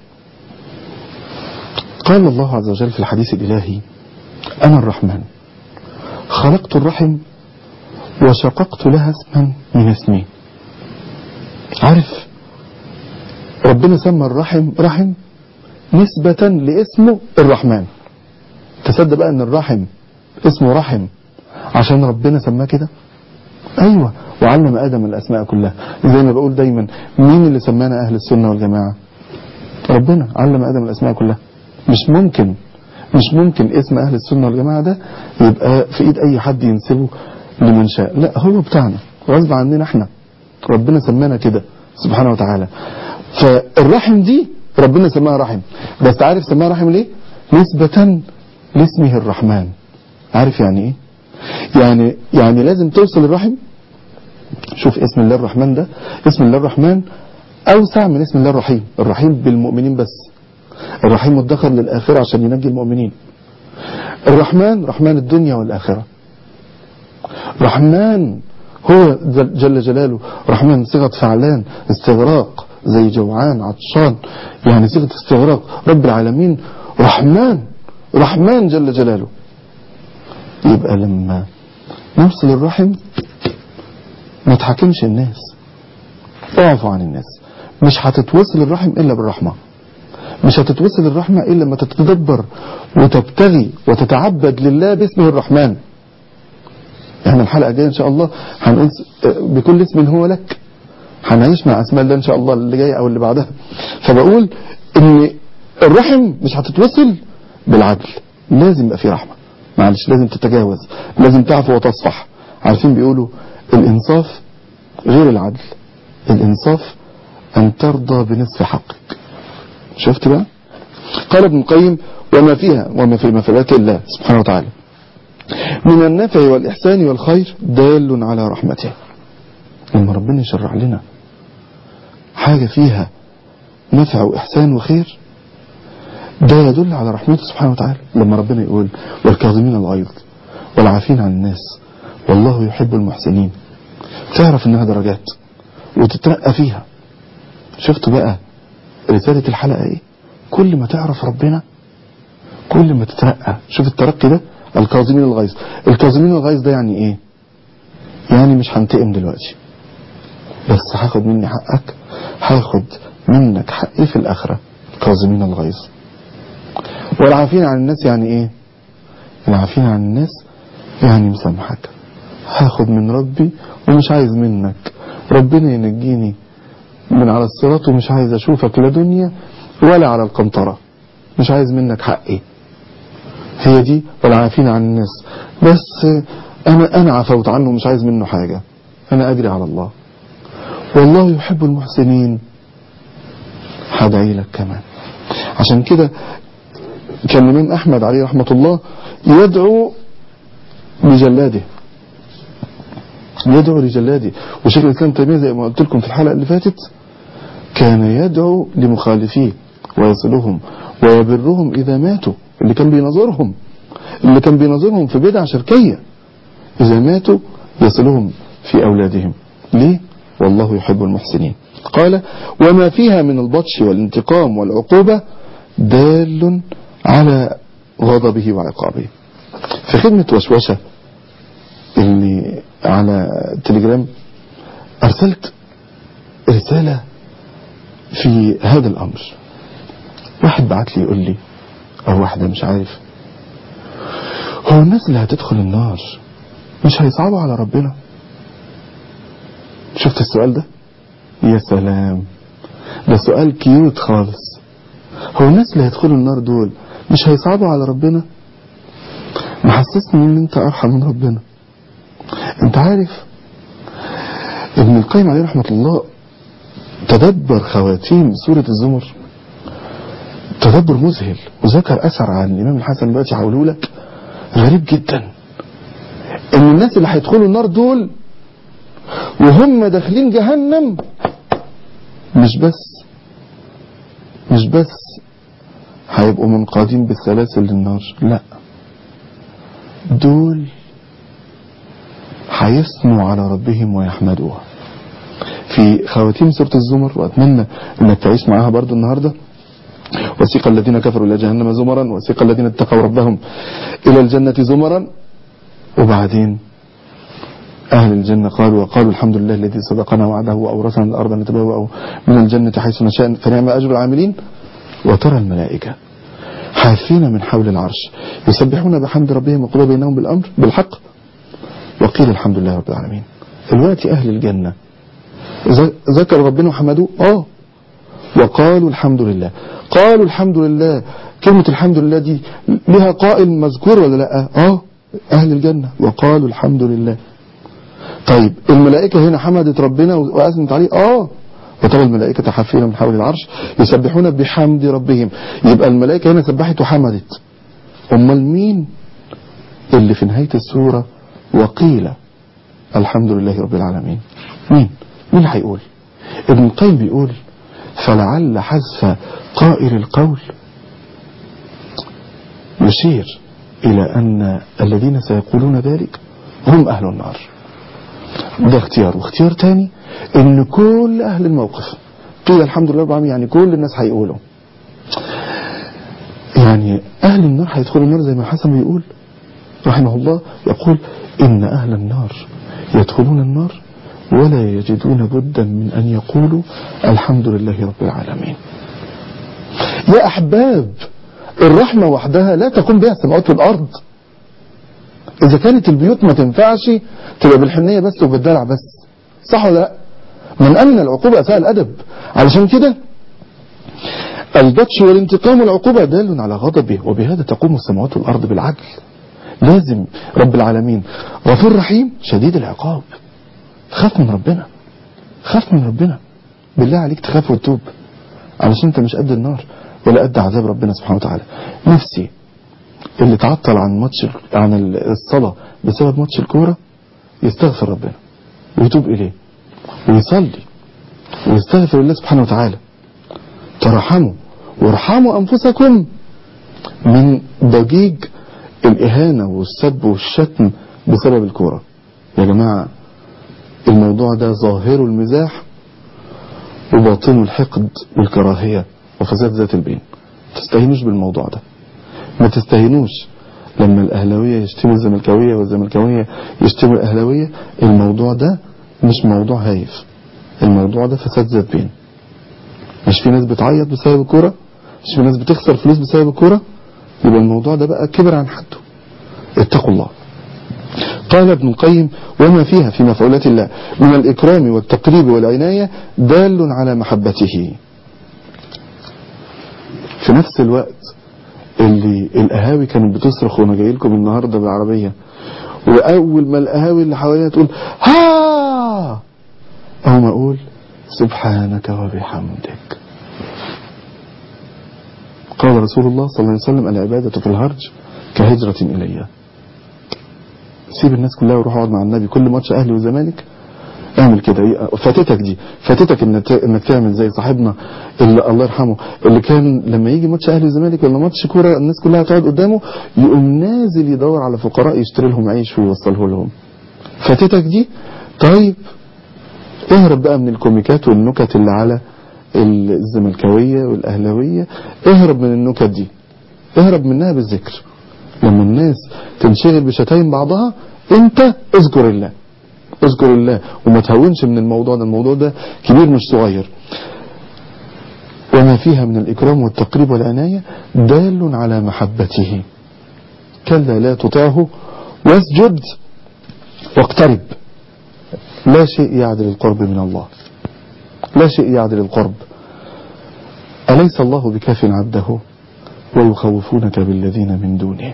قال الله عز وجل في الحديث الإلهي أنا الرحمن خلقت الرحم وشققت لها اسما من اسمي عارف ربنا سمى الرحم رحم نسبة لاسمه الرحمن تصدق بقى ان الرحم اسمه رحم عشان ربنا سماه كده ايوه وعلم ادم الاسماء كلها زي ما بقول دايما مين اللي سمانا اهل السنه والجماعه ربنا علم ادم الاسماء كلها مش ممكن مش ممكن اسم اهل السنه والجماعه ده يبقى في ايد اي حد ينسبه لمن شاء لا هو بتاعنا غصب عننا احنا ربنا سمانا كده سبحانه وتعالى فالرحم دي ربنا سماها رحم بس عارف سماها رحم ليه نسبة لاسمه الرحمن عارف يعني ايه يعني يعني لازم توصل الرحم شوف اسم الله الرحمن ده اسم الله الرحمن اوسع من اسم الله الرحيم الرحيم بالمؤمنين بس الرحيم مدخر للآخرة عشان ينجي المؤمنين الرحمن رحمن الدنيا والآخرة رحمن هو جل جلاله رحمن صيغة فعلان استغراق زي جوعان عطشان يعني صيغة استغراق رب العالمين رحمن رحمن جل جلاله يبقى لما نوصل الرحم ما تحكمش الناس اعفوا عن الناس مش هتتوصل الرحم إلا بالرحمة مش هتتوصل الرحمة إلا لما تتدبر وتبتغي وتتعبد لله باسمه الرحمن احنا الحلقة الجاية ان شاء الله هنقول بكل اسم هو لك هنعيش مع اسماء الله ان شاء الله اللي جاي او اللي بعدها فبقول ان الرحم مش هتتوصل بالعدل لازم يبقى في رحمة معلش لازم تتجاوز لازم تعفو وتصفح عارفين بيقولوا الانصاف غير العدل الانصاف ان ترضى بنصف حقك شفت بقى قال ابن القيم وما فيها وما في مفعولات الله سبحانه وتعالى من النفع والإحسان والخير دال على رحمته لما ربنا يشرع لنا حاجة فيها نفع وإحسان وخير ده يدل على رحمته سبحانه وتعالى لما ربنا يقول والكاظمين الغيظ والعافين عن الناس والله يحب المحسنين تعرف انها درجات وتترقى فيها شفت بقى رسالة الحلقة ايه كل ما تعرف ربنا كل ما تترقى شوف الترقي ده الكاظمين الغيظ الكاظمين الغيظ ده يعني ايه يعني مش هنتقم دلوقتي بس هاخد مني حقك هاخد منك حقي في الاخره الكاظمين الغيظ والعافين عن الناس يعني ايه العافين عن الناس يعني مسامحك هاخد من ربي ومش عايز منك ربنا ينجيني من على الصراط ومش عايز اشوفك لا دنيا ولا على القنطرة مش عايز منك حقي هي دي والعافين عن الناس بس انا انا عفوت عنه مش عايز منه حاجة انا اجري على الله والله يحب المحسنين هدعي لك كمان عشان كده كان الإمام أحمد عليه رحمة الله يدعو لجلاده يدعو لجلاده وشيخ الإسلام تيمية زي ما قلت لكم في الحلقة اللي فاتت كان يدعو لمخالفيه ويصلهم ويبرهم إذا ماتوا اللي كان بينظرهم اللي كان بيناظرهم في بدع شركية إذا ماتوا يصلهم في أولادهم ليه؟ والله يحب المحسنين قال وما فيها من البطش والانتقام والعقوبة دال على غضبه وعقابه في خدمة وشوشة اللي على تليجرام أرسلت رسالة في هذا الأمر واحد بعت لي يقول لي أو واحدة مش عارف هو الناس اللي هتدخل النار مش هيصعبوا على ربنا شفت السؤال ده يا سلام ده سؤال كيوت خالص هو الناس اللي هيدخلوا النار دول مش هيصعبوا على ربنا محسسني ان انت ارحم من ربنا انت عارف ابن القيم عليه رحمة الله تدبر خواتيم سورة الزمر تدبر مذهل وذكر اثر عن الامام الحسن دلوقتي هقوله لك غريب جدا ان الناس اللي هيدخلوا النار دول وهم داخلين جهنم مش بس مش بس هيبقوا منقادين بالسلاسل للنار لا دول هيثنوا على ربهم ويحمدوه في خواتيم سورة الزمر وأتمنى أنك تعيش معاها برضو النهاردة وسيق الذين كفروا إلى جهنم زمرا وسيق الذين اتقوا ربهم إلى الجنة زمرا وبعدين أهل الجنة قالوا وقالوا الحمد لله الذي صدقنا وعده وأورثنا الأرض نتبوأ من الجنة حيث نشاء فنعم أجر العاملين وترى الملائكة حافين من حول العرش يسبحون بحمد ربهم وقضى بينهم بالأمر بالحق وقيل الحمد لله رب العالمين دلوقتي أهل الجنة ذكر ربنا وحمدوه آه وقالوا الحمد لله قالوا الحمد لله كلمة الحمد لله دي لها قائل مذكور ولا لا آه أهل الجنة وقالوا الحمد لله طيب الملائكة هنا حمدت ربنا وأثنت عليه آه وترى الملائكة حافين من حول العرش يسبحون بحمد ربهم يبقى الملائكة هنا سبحت وحمدت أمال مين اللي في نهاية السورة وقيل الحمد لله رب العالمين مين مين هيقول ابن القيم بيقول فلعل حذف قائل القول يشير إلى أن الذين سيقولون ذلك هم أهل النار ده اختيار واختيار تاني ان كل اهل الموقف قيل الحمد لله رب العالمين يعني كل الناس هيقولوا يعني اهل النار هيدخلوا النار زي ما حسن بيقول رحمه الله يقول ان اهل النار يدخلون النار ولا يجدون بدا من ان يقولوا الحمد لله رب العالمين يا احباب الرحمة وحدها لا تقوم بها السماوات والارض اذا كانت البيوت ما تنفعش تبقى بالحنية بس وبالدلع بس صح ولا لا من امن العقوبة اساء الادب علشان كده البطش والانتقام والعقوبة دال على غضبه وبهذا تقوم السماوات والارض بالعدل لازم رب العالمين غفور رحيم شديد العقاب خاف من ربنا خاف من ربنا بالله عليك تخاف وتتوب علشان انت مش قد النار ولا قد عذاب ربنا سبحانه وتعالى نفسي اللي تعطل عن ماتش عن الصلاة بسبب ماتش الكورة يستغفر ربنا ويتوب إليه ويصلي ويستغفر الله سبحانه وتعالى ترحموا وارحموا أنفسكم من ضجيج الإهانة والسب والشتم بسبب الكورة يا جماعة الموضوع ده ظاهره المزاح وباطنه الحقد والكراهية وفساد ذات البين تستهينوش بالموضوع ده ما تستهينوش لما الأهلاوية يشتموا الزملكاوية والزملكاوية يشتموا الأهلاوية الموضوع ده مش موضوع هايف الموضوع ده فساد ذات بين مش في ناس بتعيط بسبب الكورة مش في ناس بتخسر فلوس بسبب الكورة يبقى الموضوع ده بقى كبر عن حده اتقوا الله قال ابن القيم وما فيها في مفعولات الله من الإكرام والتقريب والعناية دال على محبته في نفس الوقت اللي القهاوي كانت بتصرخ وانا جاي لكم النهارده بالعربيه واول ما القهاوي اللي حواليا تقول ها اقوم اقول سبحانك وبحمدك قال رسول الله صلى الله عليه وسلم العبادة في الهرج كهجرة إلي سيب الناس كلها وروح اقعد مع النبي كل ماتش أهلي وزمالك اعمل كده فاتتك دي فاتتك انك انك تعمل زي صاحبنا اللي الله يرحمه اللي كان لما يجي ماتش اهلي والزمالك ولا ماتش كوره الناس كلها تقعد قدامه يقوم نازل يدور على فقراء يشتري لهم عيش ويوصله لهم فاتتك دي طيب اهرب بقى من الكوميكات والنكت اللي على الزملكاويه والاهلاويه اهرب من النكت دي اهرب منها بالذكر لما الناس تنشغل بشتايم بعضها انت اذكر الله اذكر الله وما تهونش من الموضوع ده الموضوع ده كبير مش صغير وما فيها من الإكرام والتقريب والعناية دال على محبته كلا لا تطعه واسجد واقترب لا شيء يعدل القرب من الله لا شيء يعدل القرب أليس الله بكاف عبده ويخوفونك بالذين من دونه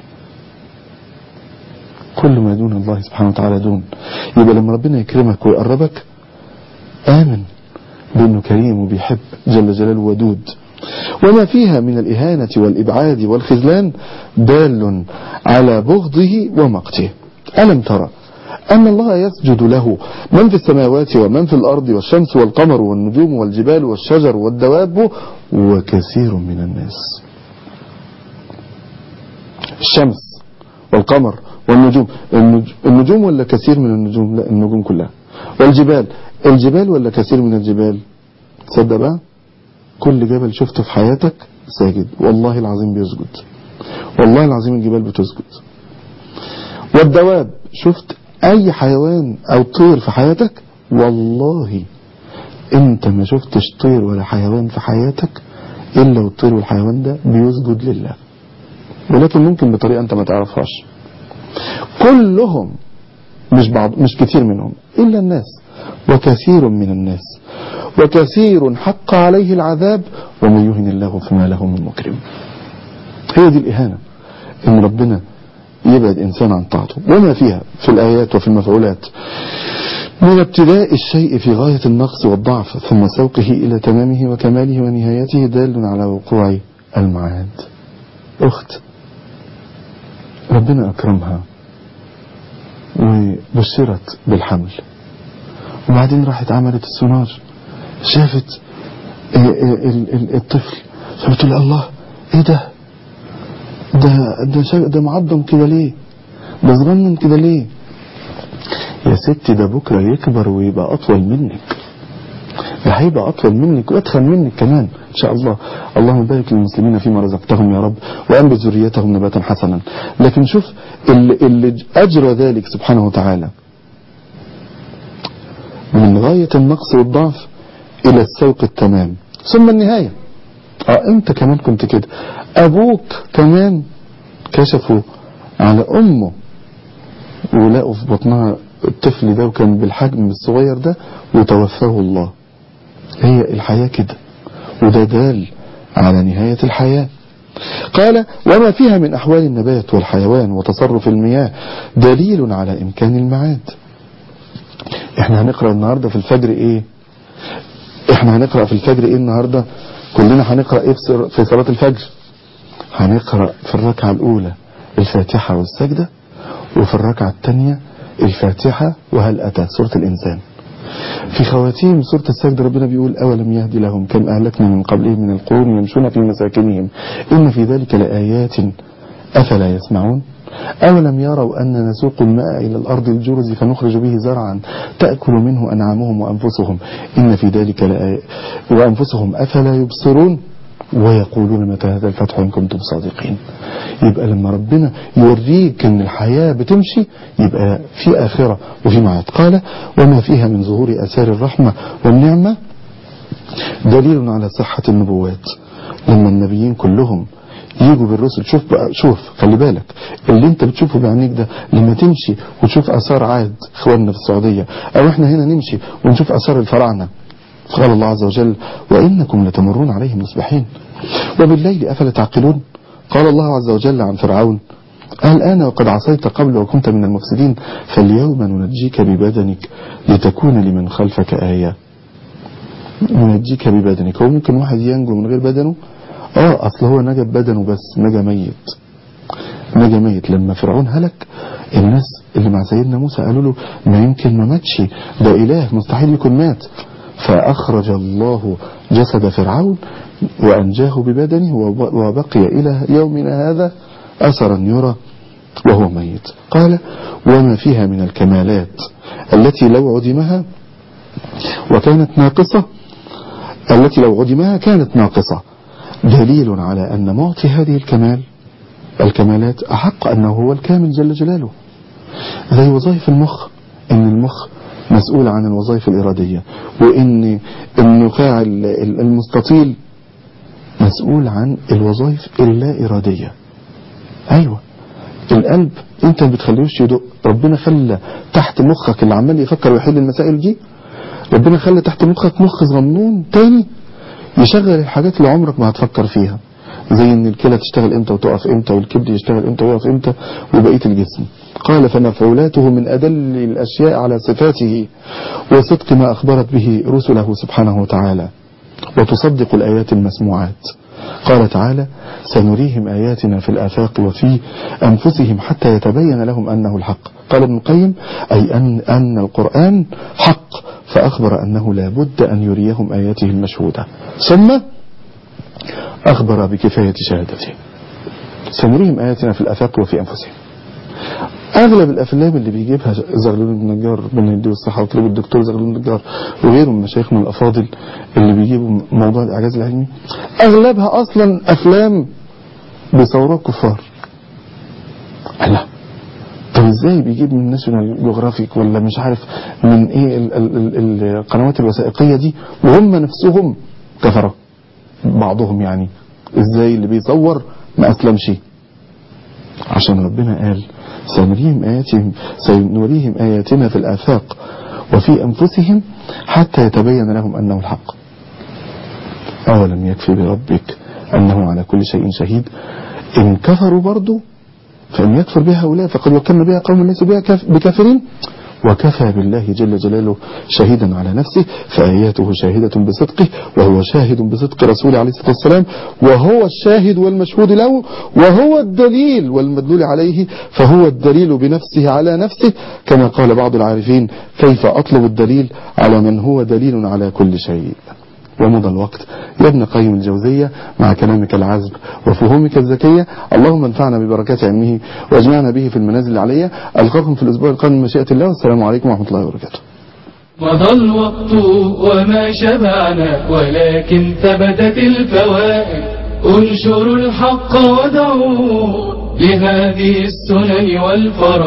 كل ما دون الله سبحانه وتعالى دون يبقى لما ربنا يكرمك ويقربك آمن بأنه كريم وبيحب جل جلاله ودود وما فيها من الإهانة والإبعاد والخذلان دال على بغضه ومقته ألم ترى أن الله يسجد له من في السماوات ومن في الأرض والشمس والقمر والنجوم والجبال والشجر والدواب وكثير من الناس الشمس والقمر والنجوم النجوم ولا كثير من النجوم لا النجوم كلها والجبال الجبال ولا كثير من الجبال تصدق بقى كل جبل شفته في حياتك ساجد والله العظيم بيسجد والله العظيم الجبال بتسجد والدواب شفت اي حيوان او طير في حياتك والله انت ما شفتش طير ولا حيوان في حياتك الا والطير والحيوان ده بيسجد لله ولكن ممكن بطريقة انت ما تعرفهاش كلهم مش بعض مش كثير منهم إلا الناس وكثير من الناس وكثير حق عليه العذاب ومن يهن الله فما له من مكرم هي دي الإهانة إن ربنا يبعد إنسان عن طاعته وما فيها في الآيات وفي المفعولات من ابتداء الشيء في غاية النقص والضعف ثم سوقه إلى تمامه وكماله ونهايته دال على وقوع المعاد أخت ربنا أكرمها وبشرت بالحمل وبعدين راحت عملت السونار شافت الطفل فبتقول الله ايه ده ده ده شا... ده معظم كده ليه ده صغنن كده ليه يا ستي ده بكره يكبر ويبقى اطول منك ده هيبقى اطول منك وادخل منك كمان ان شاء الله اللهم بارك للمسلمين فيما رزقتهم يا رب وانبت ذريتهم نباتا حسنا لكن شوف اللي, اللي اجرى ذلك سبحانه وتعالى من غاية النقص والضعف الى السوق التمام ثم النهاية اه انت كمان كنت كده ابوك كمان كشفوا على امه ولقوا في بطنها الطفل ده وكان بالحجم الصغير ده وتوفاه الله هي الحياة كده وده دال على نهاية الحياة قال وما فيها من أحوال النبات والحيوان وتصرف المياه دليل على إمكان المعاد احنا هنقرأ النهاردة في الفجر ايه احنا هنقرأ في الفجر ايه النهاردة كلنا هنقرأ ايه في صلاة الفجر هنقرأ في الركعة الأولى الفاتحة والسجدة وفي الركعة الثانية الفاتحة وهل أتى سورة الإنسان في خواتيم سورة السجد ربنا بيقول أولم يهدي لهم كم أهلكنا من قبلهم من القرون يمشون في مساكنهم إن في ذلك لآيات أفلا يسمعون أولم يروا أن نسوق الماء إلى الأرض الجرز فنخرج به زرعا تأكل منه أنعامهم وأنفسهم إن في ذلك لآيات وأنفسهم أفلا يبصرون ويقولون متى هذا الفتح إن كنتم صادقين يبقى لما ربنا يوريك ان الحياة بتمشي يبقى في آخرة وفي معاد قال وما فيها من ظهور أثار الرحمة والنعمة دليل على صحة النبوات لما النبيين كلهم يجوا بالرسل شوف بقى شوف خلي بالك اللي انت بتشوفه بعينيك ده لما تمشي وتشوف اثار عاد اخواننا في السعوديه او احنا هنا نمشي ونشوف اثار الفراعنه قال الله عز وجل وإنكم لتمرون عليهم مصبحين وبالليل أفلا تعقلون قال الله عز وجل عن فرعون الآن وقد عصيت قبل وكنت من المفسدين فاليوم ننجيك ببدنك لتكون لمن خلفك آية ننجيك ببدنك هو ممكن واحد ينجو من غير بدنه اه اصل هو نجا ببدنه بس نجا ميت نجا ميت لما فرعون هلك الناس اللي مع سيدنا موسى قالوا له ما يمكن ما ماتش ده إله مستحيل يكون مات فأخرج الله جسد فرعون وأنجاه ببدنه وب- وبقي إلى يومنا هذا أثرا يرى وهو ميت قال وما فيها من الكمالات التي لو عدمها وكانت ناقصة التي لو عدمها كانت ناقصة دليل على أن معطي هذه الكمال الكمالات أحق أنه هو الكامل جل جلاله زي وظائف المخ إن المخ مسؤول عن الوظائف الإرادية وإن النخاع ال- ال- المستطيل مسؤول عن الوظائف اللا إرادية أيوة القلب انت ما بتخليهوش يدق ربنا خلى تحت مخك اللي عمال يفكر ويحل المسائل دي ربنا خلى تحت مخك مخ صغنون تاني يشغل الحاجات اللي عمرك ما هتفكر فيها زي ان الكلى تشتغل امتى وتقف امتى والكبد يشتغل امتى ويقف امتى وبقيه الجسم قال فمفعولاته من ادل الاشياء على صفاته وصدق ما اخبرت به رسله سبحانه وتعالى وتصدق الآيات المسموعات قال تعالى سنريهم آياتنا في الآفاق وفي أنفسهم حتى يتبين لهم أنه الحق قال ابن القيم أي أن, أن القرآن حق فأخبر أنه لا بد أن يريهم آياته المشهودة ثم أخبر بكفاية شهادته سنريهم آياتنا في الآفاق وفي أنفسهم اغلب الافلام اللي بيجيبها زغلول النجار ربنا يديه الصحه وطلب الدكتور زغلول النجار وغيره من مشايخنا الافاضل اللي بيجيبوا موضوع الاعجاز العلمي اغلبها اصلا افلام بيصوروها كفار لا طب ازاي بيجيب من ناشونال جيوغرافيك ولا مش عارف من ايه ال ال ال القنوات الوثائقيه دي وهم نفسهم كفره بعضهم يعني ازاي اللي بيصور ما اسلمش عشان ربنا قال سنريهم آياتهم سنريهم آياتنا في الآفاق وفي أنفسهم حتى يتبين لهم أنه الحق أولم يكفي بربك أنه على كل شيء شهيد إن كفروا برضو فإن يكفر بها هؤلاء فقد وكلنا بها قوم ليسوا بها كاف- بكافرين وكفى بالله جل جلاله شهيدا على نفسه فآياته شاهدة بصدقه وهو شاهد بصدق رسوله عليه الصلاة والسلام وهو الشاهد والمشهود له وهو الدليل والمدلول عليه فهو الدليل بنفسه على نفسه كما قال بعض العارفين كيف أطلب الدليل على من هو دليل على كل شيء ومضى الوقت يا ابن قيم الجوزية مع كلامك العذب وفهومك الذكية اللهم انفعنا ببركات علمه واجمعنا به في المنازل العلية ألقاكم في الأسبوع القادم مشيئة الله والسلام عليكم ورحمة الله وبركاته مضى الوقت وما شبعنا ولكن ثبتت الفوائد انشروا الحق ودعوا بهذه السنن والفرائض